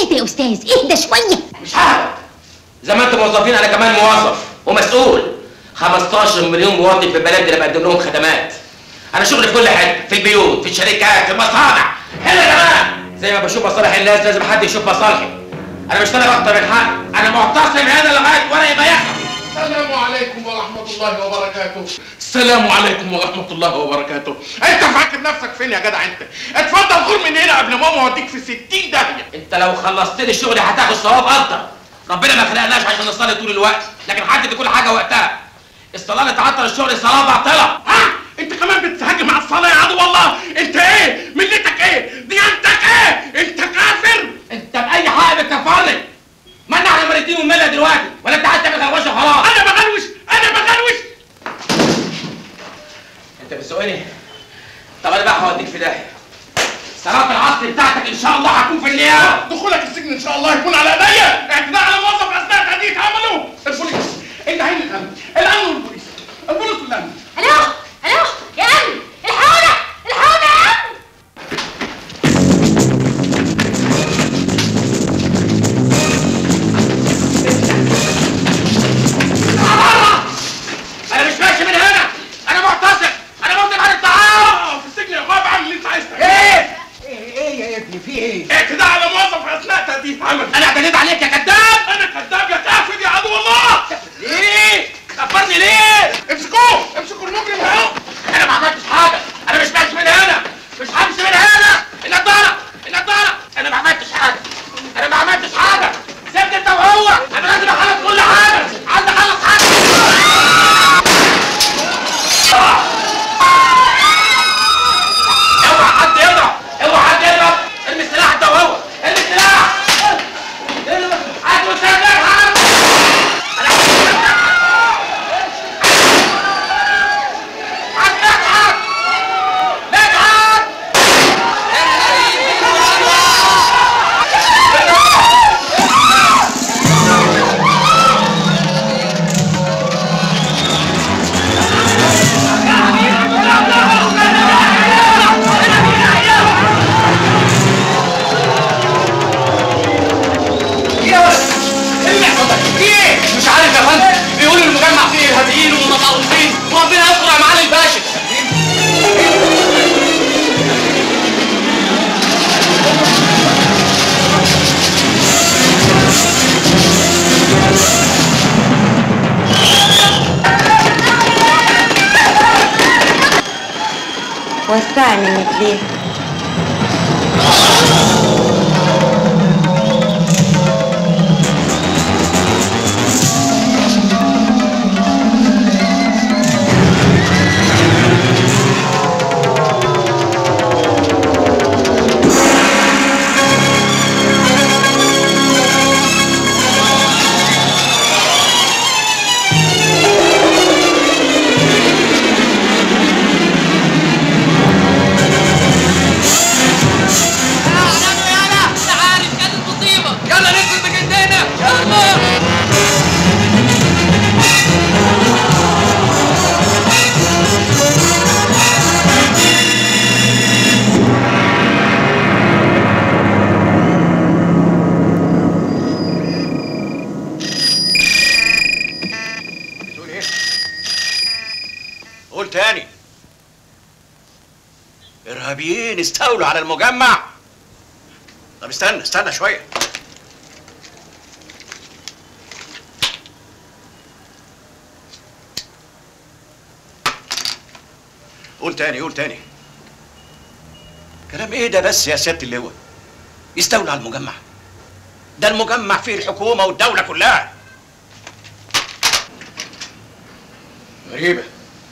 اهدى يا استاذ اهدى شويه مش ههدى زي ما انتم موظفين انا كمان موظف ومسؤول 15 مليون مواطن في البلد اللي بقدم لهم خدمات انا شغلي في كل حته في البيوت في الشركات في المصانع هنا كمان زي ما بشوف مصالح الناس لازم حد يشوف مصالحي انا مش طالب اكتر من حق انا معتصم هنا لغايه ولا يبقى يحصل السلام عليكم ورحمة الله وبركاته السلام عليكم ورحمة الله وبركاته انت فاكر نفسك فين يا جدع انت اتفضل غور من هنا قبل ماما اوديك في 60 داهية انت لو خلصت لي شغلي هتاخد ثواب اكتر ربنا ما خلقناش عشان نصلي طول الوقت لكن حدد كل حاجه وقتها الصلاه اللي تعطل الشغل صلاه باطله ها انت كمان بتهاجم على الصلاة يا عدو الله انت ايه ملتك ايه ديانتك ايه انت كافر انت باي حق بتكفرني ما احنا مريتين وملة دلوقتي ولا انت عايز تعمل غلوشه وخلاص انا بغلوش انا بغلوش انت بتسوقني طب انا بقى هوديك في داهيه صلاه العصر بتاعتك ان شاء الله هتكون في النيابه دخولك السجن ان شاء الله يكون على ايديا اعتداء على موظف اثناء تهديد عمله البوليس انت عين الامن الامن والبوليس البوليس والامن الو الو يا امن الحقونا الحقونا يا امن انا مش ماشي من هنا انا معتصم انا ممكن عن الطعام اه في السجن يا بابا اعمل اللي انت عايز تعمله. ايه ايه يا ابني في ايه؟ اعتداء على موظف اثناء تهديد عمل انا اعتديت عليك يا كذاب انا كذاب يا كافر يا عدو الله ليه كفرني ليه امسكوه امسكوا المجرم اهو انا ما عملتش حاجه انا مش ماشي من هنا مش همشي من هنا النضاره النضاره انا ما عملتش حاجه انا ما عملتش حاجه سيبني انت وهو انا لازم اخلص كل حاجه عايز اخلص حاجه اوعى حد يضرب اوعى حد يضرب ارمي السلاح انت وهو ارمي السلاح هات مسدس هات هات مدحت مش عارف يا فندم بيقولوا المجمع فيه ارهابيين ومتطرفين وربنا يستر يا معالي الباشا وسعي منك ليه يلا ننزل بجدنا يلا بتقول ايه؟ قول تاني ارهابيين استولوا على المجمع طب استنى استنى شويه قول تاني قول تاني كلام ايه ده بس يا سياده اللواء يستولوا على المجمع ده المجمع فيه الحكومه والدوله كلها غريبة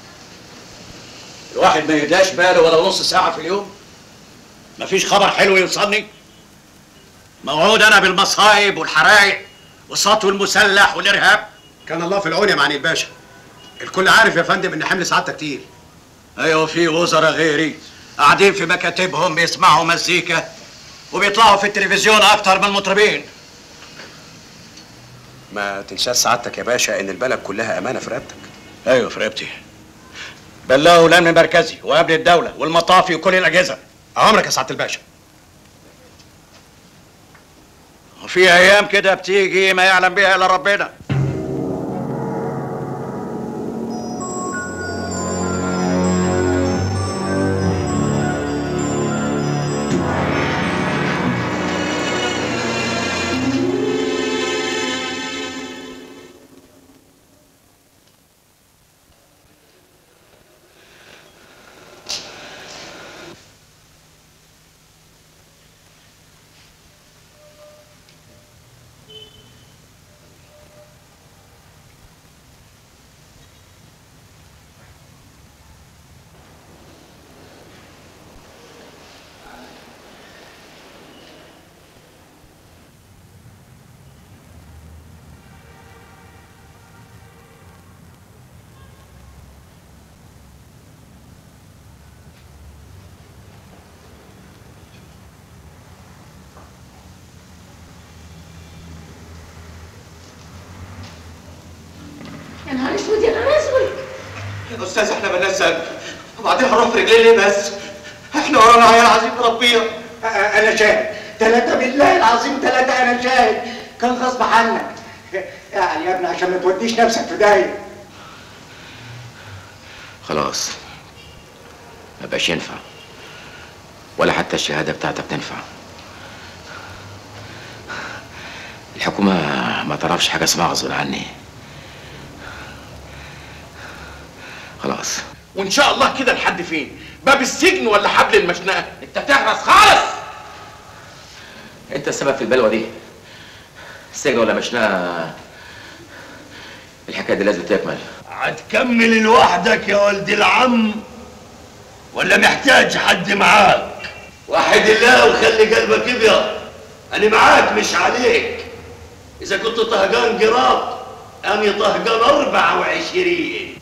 الواحد ما يهداش باله ولا نص ساعة في اليوم مفيش خبر حلو يوصلني موعود أنا بالمصايب والحرايق والسطو المسلح والإرهاب كان الله في العون يا معالي الباشا الكل عارف يا فندم ان حمل سعادتك تقيل أيوة في وزراء غيري قاعدين في مكاتبهم بيسمعوا مزيكا وبيطلعوا في التلفزيون أكتر من المطربين ما تنساش سعادتك يا باشا ان البلد كلها امانه في رقبتك أيوة في رقبتي بلغوا الأمن المركزي وقبل الدولة والمطافي وكل الأجهزة عمرك يا سعاده الباشا وفي ايام كده بتيجي ما يعلم بها الا ربنا يا نهار اسود يا نهار اسود يا استاذ احنا مالناش ذنب وبعدين هنروح في رجلين ليه بس؟ احنا ورانا عيال عظيم ربينا انا شاهد ثلاثة بالله العظيم ثلاثة انا شاهد كان غصب عنك يعني يا ابني عشان ما توديش نفسك في داهية خلاص ما بقاش ينفع ولا حتى الشهادة بتاعتك تنفع الحكومة ما تعرفش حاجة اسمها غصب عني خلاص وان شاء الله كده لحد فين باب السجن ولا حبل المشنقه انت بتحرص خالص انت السبب في البلوه دي سجن ولا مشنقه الحكايه دي لازم تكمل هتكمل لوحدك يا ولد العم ولا محتاج حد معاك وحد الله وخلي قلبك ابيض انا معاك مش عليك اذا كنت طهقان قراط انا طهقان اربعة وعشرين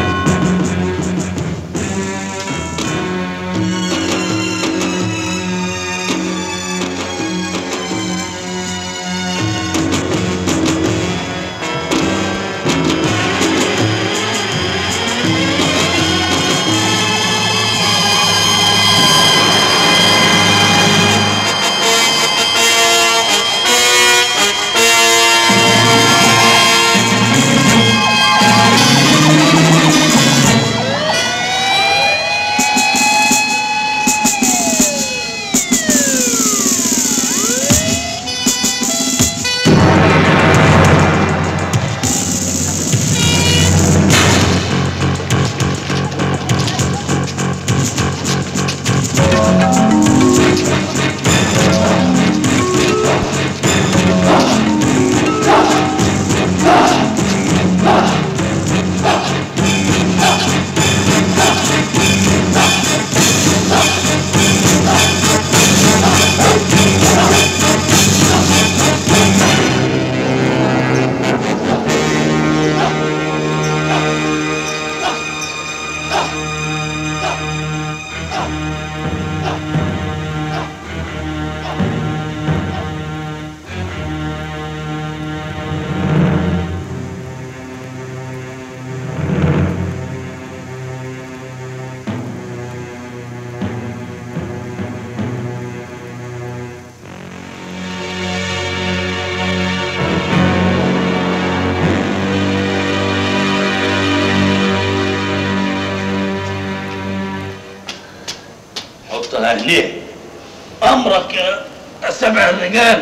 حطها هنا امرك يا سبع الرجال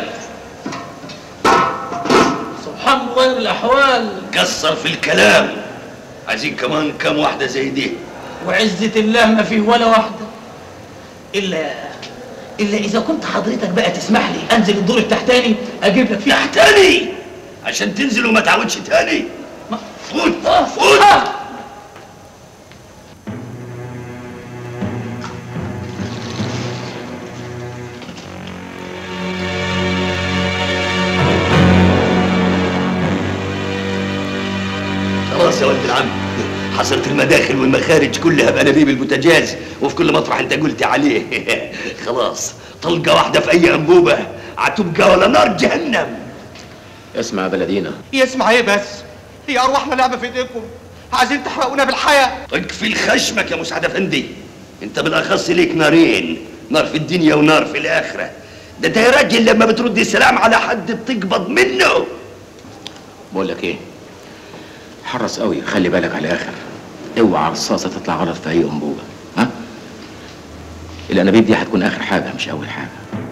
سبحان الله الاحوال قصر في الكلام عايزين كمان كم واحدة زي دي وعزة الله ما فيه ولا واحدة إلا إلا إذا كنت حضرتك بقى تسمح لي أنزل الدور التحتاني أجيب لك فيه تحتاني عشان تنزل وما تعودش تاني فوت فوت خلاص يا ولد العم حصلت المداخل والمخارج كلها بانابيب البوتاجاز وفي كل مطرح انت قلت عليه خلاص طلقه واحده في اي انبوبه هتبقى ولا نار جهنم اسمع يا بلدينا يسمع ايه بس؟ هي ارواحنا لعبه في ايديكم عايزين تحرقونا بالحياه اكفي الخشمك يا مسعد افندي انت بالاخص ليك نارين نار في الدنيا ونار في الاخره ده انت يا راجل لما بترد السلام على حد بتقبض منه بقول لك ايه حرص قوي خلي بالك على الاخر اوعى رصاصه تطلع غلط في اي انبوبه ها الانابيب دي هتكون اخر حاجه مش اول حاجه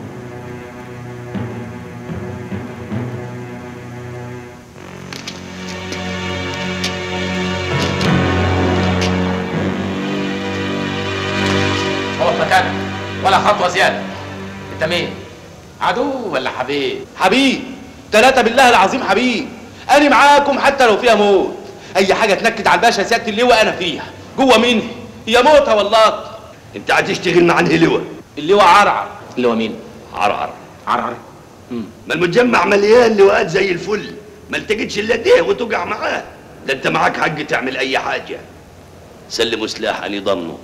هو في مكانك ولا خطوه زياده انت مين عدو ولا حبيب حبيب ثلاثة بالله العظيم حبيب أنا معاكم حتى لو فيها موت أي حاجة تنكد على الباشا سيادة اللواء أنا فيها جوه مني يا موتها والله انت هتشتغل مع انهي لواء اللواء عرعر اللي هو مين عرعر عرعر ما المجمع مليان لواءات زي الفل ما التقتش الا ده وتقع معاه ده انت معاك حق تعمل اي حاجه سلموا سلاح اني ضمنه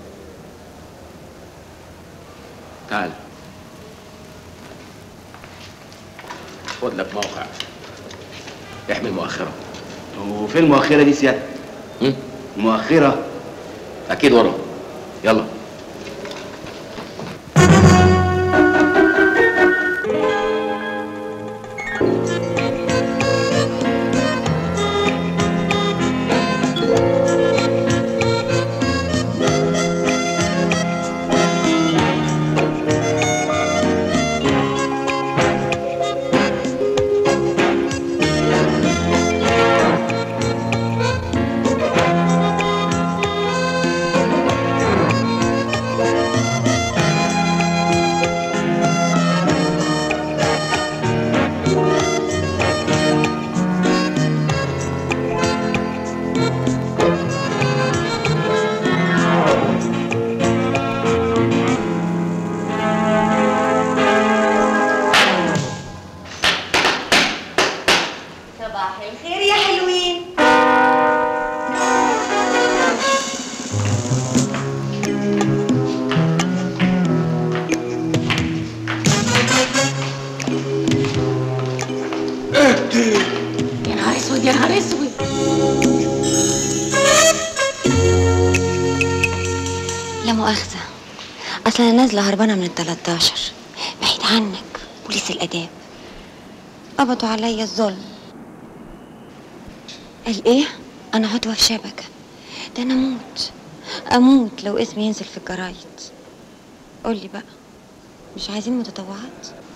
تعال خد لك موقع احمل مؤخره وفين المؤخرة دي سيادة؟ هم؟ المؤخرة اكيد ورا يلا صباح الخير يا حلوين يا نهار اسود يا نهار اسود لا مؤاخذة أصل أنا نازلة هربانة من ال 13 بعيد عنك بوليس الآداب قبضوا عليا الظلم قال إيه؟ أنا عضوة في شبكة ده أنا أموت أموت لو اسمي ينزل في الجرايد قولي بقى مش عايزين متطوعات؟